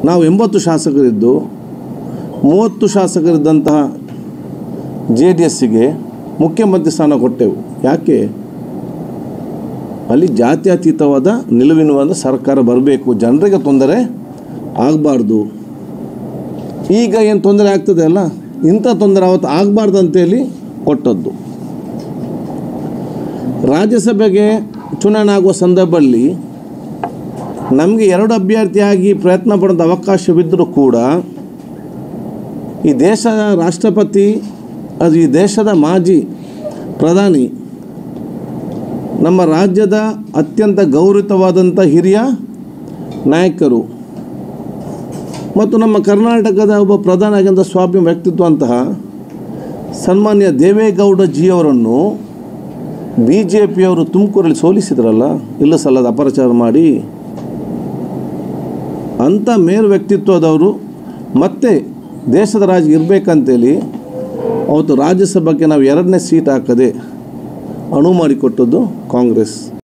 ನಾವು ಎಂಬತ್ತು ಶಾಸಕರಿದ್ದು ಮೂವತ್ತು ಶಾಸಕರಿದ್ದಂತಹ ಜೆ ಡಿ ಎಸ್ಸಿಗೆ ಮುಖ್ಯಮಂತ್ರಿ ಸ್ಥಾನ ಕೊಟ್ಟೆವು ಯಾಕೆ ಅಲ್ಲಿ ಜಾತ್ಯತೀತವಾದ ನಿಲುವಿನ ಸರ್ಕಾರ ಬರಬೇಕು ಜನರಿಗೆ ತೊಂದರೆ ಆಗಬಾರ್ದು ಈಗ ಏನು ತೊಂದರೆ ಆಗ್ತದೆ ಅಲ್ಲ ಇಂಥ ತೊಂದರೆ ಅವತ್ತು ಆಗಬಾರ್ದು ಅಂತೇಳಿ ಕೊಟ್ಟದ್ದು ರಾಜ್ಯಸಭೆಗೆ ಚುನಾವಣೆ ಆಗುವ ಸಂದರ್ಭದಲ್ಲಿ ನಮಗೆ ಎರಡು ಅಭ್ಯರ್ಥಿಯಾಗಿ ಪ್ರಯತ್ನ ಪಡೋದು ಅವಕಾಶವಿದ್ದರೂ ಕೂಡ ಈ ದೇಶದ ರಾಷ್ಟ್ರಪತಿ ಅದು ಈ ದೇಶದ ಮಾಜಿ ಪ್ರಧಾನಿ ನಮ್ಮ ರಾಜ್ಯದ ಅತ್ಯಂತ ಗೌರವಿತವಾದಂಥ ಹಿರಿಯ ನಾಯಕರು ಮತ್ತು ನಮ್ಮ ಕರ್ನಾಟಕದ ಒಬ್ಬ ಪ್ರಧಾನ ಆಗಿದ್ದ ಸ್ವಾಭಿ ವ್ಯಕ್ತಿತ್ವ ಅಂತಹ ಸನ್ಮಾನ್ಯ ದೇವೇಗೌಡ ಜಿಯವರನ್ನು ಬಿ ಜೆ ಪಿಯವರು ತುಮಕೂರಲ್ಲಿ ಸೋಲಿಸಿದ್ರಲ್ಲ ಇಲ್ಲ ಸಲ್ಲದ ಅಪಪ್ರಚಾರ ಮಾಡಿ ಅಂಥ ಮೇರು ವ್ಯಕ್ತಿತ್ವದವರು ಮತ್ತೆ ದೇಶದ ರಾಜ ಇರಬೇಕಂತೇಳಿ ಅವತ್ತು ರಾಜ್ಯಸಭೆಗೆ ನಾವು ಎರಡನೇ ಸೀಟ್ ಹಾಕದೆ ಅಣು ಮಾಡಿಕೊಟ್ಟದ್ದು ಕಾಂಗ್ರೆಸ್